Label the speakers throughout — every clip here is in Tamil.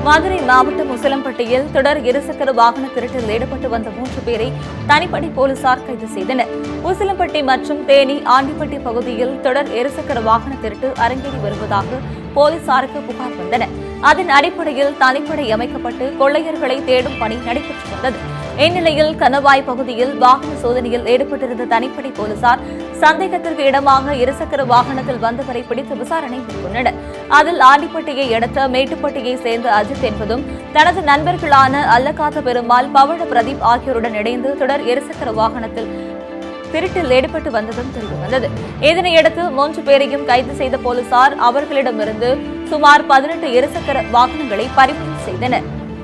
Speaker 1: மதுரை மாவட்டம் உசிலம்பட்டியில் தொடர் இருசக்கர வாகன திருட்டில் ஈடுபட்டு வந்த மூன்று பேரை தனிப்படை போலீசார் கைது செய்தனர் உசிலம்பட்டி மற்றும் தேனி ஆண்டிப்பட்டி பகுதியில் தொடர் இருசக்கர வாகன திருட்டு அரங்கேறி வருவதாக போலீசாருக்கு புகார் வந்தன அதன் அடிப்படையில் தனிப்படை அமைக்கப்பட்டு கொள்ளையர்களை தேடும் பணி நடைபெற்று வந்தது இந்நிலையில் கணவாய் பகுதியில் வாகன சோதனையில் ஈடுபட்டிருந்த தனிப்படை போலீசார் சந்தேகத்திற்கு இடமாக இருசக்கர வாகனத்தில் வந்தவரை பிடித்து விசாரணை மேற்கொண்டனர் அதில் ஆண்டிப்பட்டியை அடுத்த மேட்டுப்பட்டியை சேர்ந்த அஜித் என்பதும் தனது நண்பர்களான அல்லக்காத்த பெருமாள் பவழ பிரதீப் ஆகியோருடன் இணைந்து தொடர் இருசக்கர வாகனத்தில் திருட்டில் ஈடுபட்டு வந்ததும் தெரியவந்தது இதனையடுத்து மூன்று பேரையும் கைது செய்த போலீசார் அவர்களிடமிருந்து சுமார் பதினெட்டு இருசக்கர வாகனங்களை பறிமுதல் செய்தனர்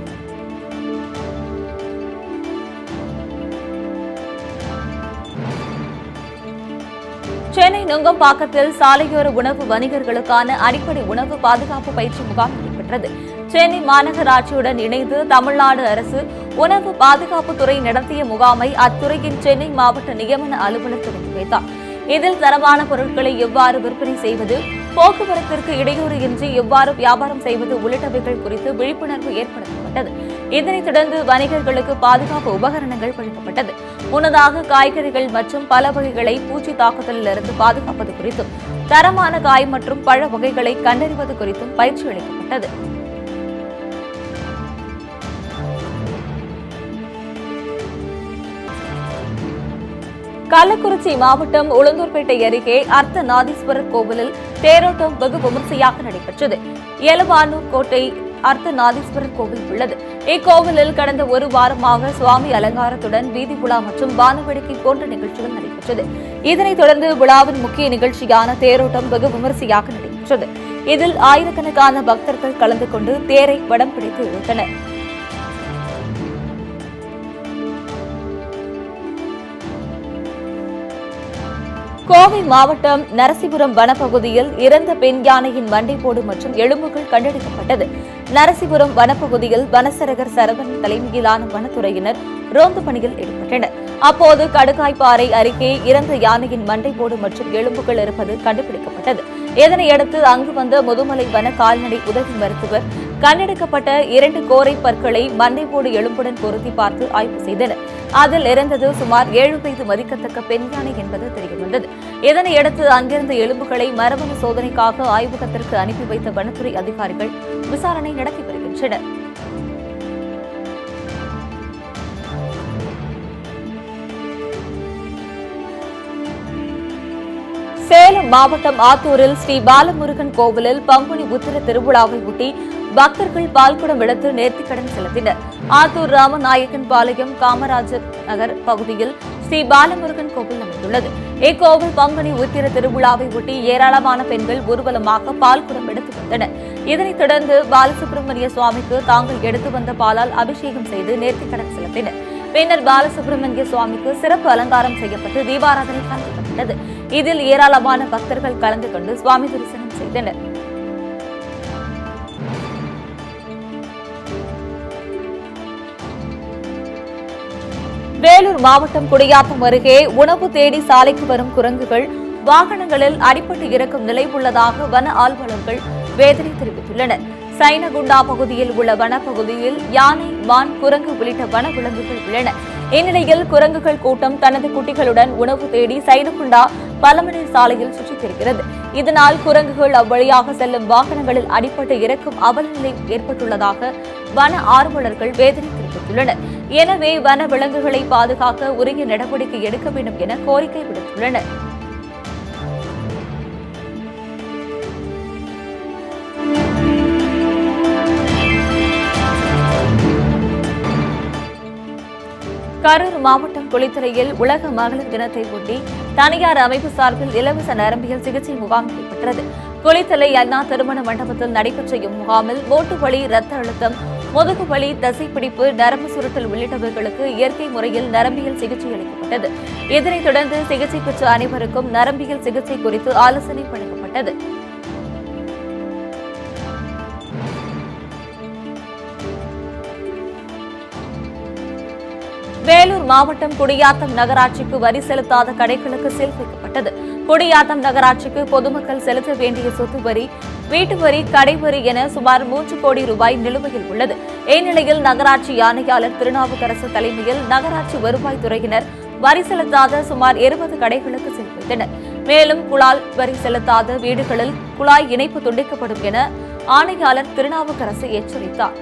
Speaker 1: சென்னை நுங்கம்பாக்கத்தில் சாலையோர உணவு வணிகர்களுக்கான அடிப்படை உணவு பாதுகாப்பு பயிற்சி முகாம் நடைபெற்றது சென்னை மாநகராட்சியுடன் இணைந்து தமிழ்நாடு அரசு உணவு பாதுகாப்புத்துறை நடத்திய முகாமை அத்துறையின் சென்னை மாவட்ட நியமன அலுவலர் தொடங்கி வைத்தார் இதில் தரமான பொருட்களை எவ்வாறு விற்பனை செய்வது போக்குவரத்திற்கு இடையூறு இன்றி எவ்வாறு வியாபாரம் செய்வது உள்ளிட்டவைகள் குறித்து விழிப்புணர்வு ஏற்படுத்தப்பட்டது இதனைத் தொடர்ந்து வணிகர்களுக்கு பாதுகாப்பு உபகரணங்கள் வழங்கப்பட்டது முன்னதாக காய்கறிகள் மற்றும் பல வகைகளை பூச்சி தாக்குதலிலிருந்து பாதுகாப்பது குறித்தும் தரமான காய் மற்றும் பழ வகைகளை கண்டறிவது குறித்தும் பயிற்சி அளிக்கப்பட்டது கள்ளக்குறிச்சி மாவட்டம் உளுந்தூர்பேட்டை அருகே அர்த்த நாதீஸ்வரர் கோவிலில் தேரோட்டம் வெகு விமர்சையாக நடைபெற்றது எலவானூர் கோட்டை அர்த்த நாதீஸ்வரர் கோவில் உள்ளது இக்கோவிலில் கடந்த ஒரு வாரமாக சுவாமி அலங்காரத்துடன் வீதி உலா மற்றும் வானவேடிக்கை போன்ற நிகழ்ச்சிகள் நடைபெற்றது இதனைத் தொடர்ந்து விழாவின் முக்கிய நிகழ்ச்சியான தேரோட்டம் வெகு விமர்சையாக நடைபெற்றது இதில் ஆயிரக்கணக்கான பக்தர்கள் கலந்து கொண்டு தேரை வடம் பிடித்து இழுத்தனர் கோவை மாவட்டம் நரசிபுரம் வனப்பகுதியில் இறந்த பெண் யானையின் மண்டைப்போடு மற்றும் எலும்புகள் கண்டெடுக்கப்பட்டது நரசிபுரம் வனப்பகுதியில் வனசரகர் சரவணன் தலைமையிலான வனத்துறையினர் ரோந்து பணியில் ஈடுபட்டனர் அப்போது கடுக்காய்ப்பாறை அருகே இறந்த யானையின் மண்டைப்போடு மற்றும் எலும்புகள் இருப்பது கண்டுபிடிக்கப்பட்டது இதனையடுத்து அங்கு வந்த முதுமலை வன கால்நடை உதவி மருத்துவர் கண்டெடுக்கப்பட்ட இரண்டு கோரை பற்களை மண்டைப்போடு எலும்புடன் பொருத்தி பார்த்து ஆய்வு செய்தனர் அதில் இறந்தது சுமார் ஏழு வயது மதிக்கத்தக்க பெண் யானை என்பது தெரியவந்தது இதனையடுத்து அங்கிருந்த எலும்புகளை மரபணு சோதனைக்காக ஆய்வகத்திற்கு அனுப்பி வைத்த வனத்துறை அதிகாரிகள் விசாரணை நடத்தி வருகின்றனர் சேலம் மாவட்டம் ஆத்தூரில் ஸ்ரீ பாலமுருகன் கோவிலில் பங்குனி உத்திர திருவிழாவை ஒட்டி பக்தர்கள் பால்குடம் எடுத்து நேர்த்திக்கடன் செலுத்தினர் ஆத்தூர் ராமநாயக்கன் பாளையம் காமராஜர் நகர் பகுதியில் ஸ்ரீ பாலமுருகன் கோவில் அமைந்துள்ளது இக்கோவில் பங்குனி உத்திர திருவிழாவை ஒட்டி ஏராளமான பெண்கள் ஊர்வலமாக பால்குடம் எடுத்து வந்தனர் இதனைத் தொடர்ந்து பாலசுப்பிரமணிய சுவாமிக்கு தாங்கள் எடுத்து வந்த பாலால் அபிஷேகம் செய்து நேர்த்திக்கடன் செலுத்தினர் பின்னர் பாலசுப்பிரமணிய சுவாமிக்கு சிறப்பு அலங்காரம் செய்யப்பட்டு தீபாராதனை காண்பிக்கப்பட்டது இதில் ஏராளமான பக்தர்கள் கலந்து கொண்டு சுவாமி தரிசனம் செய்தனர் வேலூர் மாவட்டம் குடியாத்தம் அருகே உணவு தேடி சாலைக்கு வரும் குரங்குகள் வாகனங்களில் அடிபட்டு இறக்கும் நிலை உள்ளதாக வன ஆர்வலர்கள் வேதனை தெரிவித்துள்ளனர் சைனகுண்டா பகுதியில் உள்ள வனப்பகுதியில் யானை மான் குரங்கு உள்ளிட்ட வன விலங்குகள் உள்ளன இந்நிலையில் குரங்குகள் கூட்டம் தனது குட்டிகளுடன் உணவு தேடி சைனகுண்டா பலமணி சாலையில் சுற்றித் திரிகிறது இதனால் குரங்குகள் அவ்வழியாக செல்லும் வாகனங்களில் அடிபட்டு இறக்கும் அவலநிலை ஏற்பட்டுள்ளதாக வன ஆர்வலர்கள் வேதனை தெரிவித்துள்ளனர் எனவே வன விலங்குகளை பாதுகாக்க உரிய நடவடிக்கை எடுக்க வேண்டும் என கோரிக்கை விடுத்துள்ளனர் கரூர் மாவட்டம் குளித்துறையில் உலக மகளிர் தினத்தை ஒட்டி தனியார் அமைப்பு சார்பில் இலவச நரம்பியல் சிகிச்சை முகாம் நடைபெற்றது குளித்தலை அண்ணா திருமண மண்டபத்தில் நடைபெற்ற இம்முகாமில் மூட்டு வலி ரத்த அழுத்தம் முதுகு வலி தசைப்பிடிப்பு நரம்பு சுருட்டல் உள்ளிட்டவைகளுக்கு இயற்கை முறையில் நரம்பியல் சிகிச்சை அளிக்கப்பட்டது இதனைத் தொடர்ந்து சிகிச்சை பெற்ற அனைவருக்கும் நரம்பியல் சிகிச்சை குறித்து ஆலோசனை வழங்கப்பட்டது வேலூர் மாவட்டம் குடியாத்தம் நகராட்சிக்கு வரி செலுத்தாத கடைகளுக்கு சீல் வைக்கப்பட்டது குடியாத்தம் நகராட்சிக்கு பொதுமக்கள் செலுத்த வேண்டிய சொத்து வரி வீட்டு வரி கடை வரி என சுமார் மூன்று கோடி ரூபாய் நிலுவையில் உள்ளது இந்நிலையில் நகராட்சி ஆணையாளர் திருநாவுக்கரசு தலைமையில் நகராட்சி வருவாய்த்துறையினர் வரி செலுத்தாத சுமார் இருபது கடைகளுக்கு சீல் வைத்தனர் மேலும் குழாய் வரி செலுத்தாத வீடுகளில் குழாய் இணைப்பு துண்டிக்கப்படும் என ஆணையாளர் திருநாவுக்கரசு எச்சரித்தார்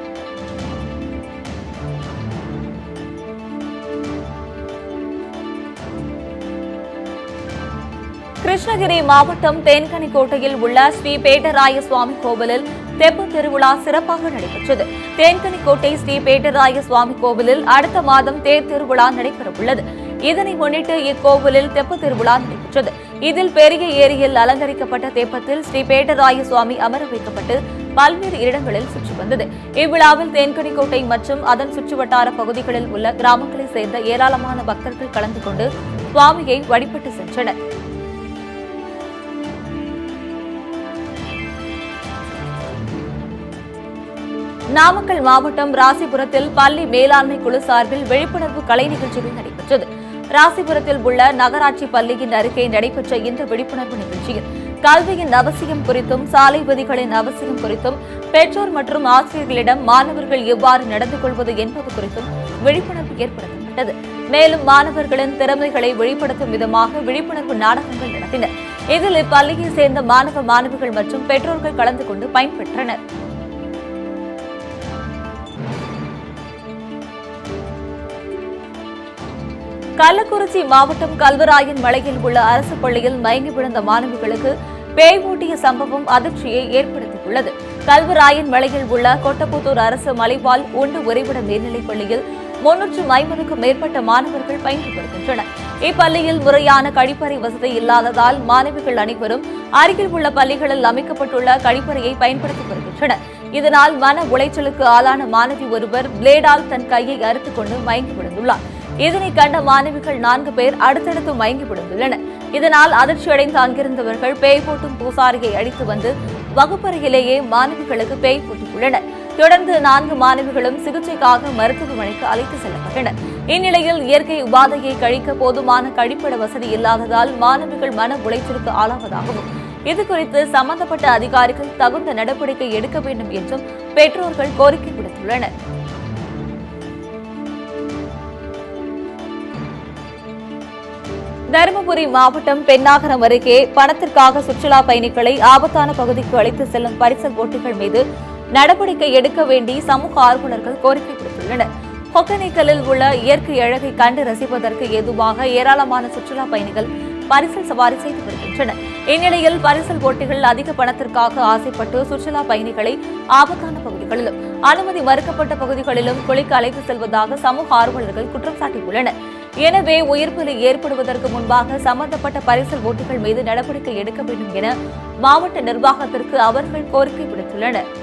Speaker 1: கிருஷ்ணகிரி மாவட்டம் தேன்கனிக்கோட்டையில் உள்ள ஸ்ரீ பேட்டராய சுவாமி கோவிலில் தெப்பு திருவிழா சிறப்பாக நடைபெற்றது தேன்கனிக்கோட்டை ஸ்ரீ பேட்டராய சுவாமி கோவிலில் அடுத்த மாதம் தேர் திருவிழா நடைபெறவுள்ளது இதனை முன்னிட்டு இக்கோவிலில் தெப்பு திருவிழா நடைபெற்றது இதில் பெரிய ஏரியில் அலங்கரிக்கப்பட்ட தெப்பத்தில் ஸ்ரீ பேட்டராய சுவாமி அமர வைக்கப்பட்டு பல்வேறு இடங்களில் சுற்றி வந்தது இவ்விழாவில் தேன்கனிக்கோட்டை மற்றும் அதன் சுற்றுவட்டார பகுதிகளில் உள்ள கிராமங்களைச் சேர்ந்த ஏராளமான பக்தர்கள் கலந்து கொண்டு சுவாமியை வழிபட்டு சென்றனர் நாமக்கல் மாவட்டம் ராசிபுரத்தில் பள்ளி மேலாண்மை குழு சார்பில் விழிப்புணர்வு கலை நிகழ்ச்சிகள் நடைபெற்றது ராசிபுரத்தில் உள்ள நகராட்சி பள்ளியின் அருகே நடைபெற்ற இந்த விழிப்புணர்வு நிகழ்ச்சியில் கல்வியின் அவசியம் குறித்தும் சாலை விதிகளின் அவசியம் குறித்தும் பெற்றோர் மற்றும் ஆசிரியர்களிடம் மாணவர்கள் எவ்வாறு நடந்து கொள்வது என்பது குறித்தும் விழிப்புணர்வு ஏற்படுத்தப்பட்டது மேலும் மாணவர்களின் திறமைகளை வெளிப்படுத்தும் விதமாக விழிப்புணர்வு நாடகங்கள் நடத்தினர் இதில் இப்பள்ளியை சேர்ந்த மாணவ மாணவிகள் மற்றும் பெற்றோர்கள் கலந்து கொண்டு பயன்பெற்றனர் கள்ளக்குறிச்சி மாவட்டம் கல்வராயன் மலையில் உள்ள அரசு பள்ளியில் மயங்கி விழுந்த மாணவிகளுக்கு பேய் ஓட்டிய சம்பவம் அதிர்ச்சியை ஏற்படுத்தியுள்ளது கல்வராயன் மலையில் உள்ள கொட்டப்புத்தூர் அரசு மலைவாழ் உண்டு உறைவிட மேல்நிலைப் பள்ளியில் முன்னூற்று ஐம்பதுக்கும் மேற்பட்ட மாணவர்கள் பயின்று வருகின்றனர் இப்பள்ளியில் முறையான கழிப்பறை வசதி இல்லாததால் மாணவிகள் அனைவரும் அருகில் உள்ள பள்ளிகளில் அமைக்கப்பட்டுள்ள கழிப்பறையை பயன்படுத்தி வருகின்றனர் இதனால் மன உளைச்சலுக்கு ஆளான மாணவி ஒருவர் பிளேடால் தன் கையை அறுத்துக் கொண்டு மயங்கி விழுந்துள்ளார் இதனை கண்ட மாணவிகள் நான்கு பேர் அடுத்தடுத்து மயங்கி விழுந்துள்ளனர் இதனால் அதிர்ச்சியடைந்த அங்கிருந்தவர்கள் பேய் போட்டும் பூசாரியை அடித்து வந்து வகுப்பறையிலேயே மாணவிகளுக்கு பேய் போட்டியுள்ளனர் தொடர்ந்து நான்கு மாணவிகளும் சிகிச்சைக்காக மருத்துவமனைக்கு அழைத்து செல்லப்பட்டனர் இந்நிலையில் இயற்கை உபாதையை கழிக்க போதுமான கழிப்பிட வசதி இல்லாததால் மாணவிகள் மன உளைச்சலுக்கு ஆளாவதாகவும் இதுகுறித்து சம்பந்தப்பட்ட அதிகாரிகள் தகுந்த நடவடிக்கை எடுக்க வேண்டும் என்றும் பெற்றோர்கள் கோரிக்கை விடுத்துள்ளனர் தருமபுரி மாவட்டம் பெண்ணாகரம் அருகே பணத்திற்காக சுற்றுலா பயணிகளை ஆபத்தான பகுதிக்கு அழைத்து செல்லும் பரிசல் போட்டிகள் மீது நடவடிக்கை எடுக்க வேண்டி சமூக ஆர்வலர்கள் கோரிக்கை விடுத்துள்ளனர் ஒகேனக்கலில் உள்ள இயற்கை அழகை கண்டு ரசிப்பதற்கு ஏதுவாக ஏராளமான சுற்றுலா பயணிகள் பரிசல் சவாரி செய்து வருகின்றனர் இந்நிலையில் பரிசல் போட்டிகள் அதிக பணத்திற்காக ஆசைப்பட்டு சுற்றுலா பயணிகளை ஆபத்தான பகுதிகளிலும் அனுமதி மறுக்கப்பட்ட பகுதிகளிலும் குளிக்க அழைத்து செல்வதாக சமூக ஆர்வலர்கள் குற்றம் சாட்டியுள்ளனர் எனவே உயிர்ப்பலி ஏற்படுவதற்கு முன்பாக சம்பந்தப்பட்ட பரிசல் ஓட்டுகள் மீது நடவடிக்கை எடுக்க வேண்டும் என மாவட்ட நிர்வாகத்திற்கு அவர்கள் கோரிக்கை விடுத்துள்ளனர்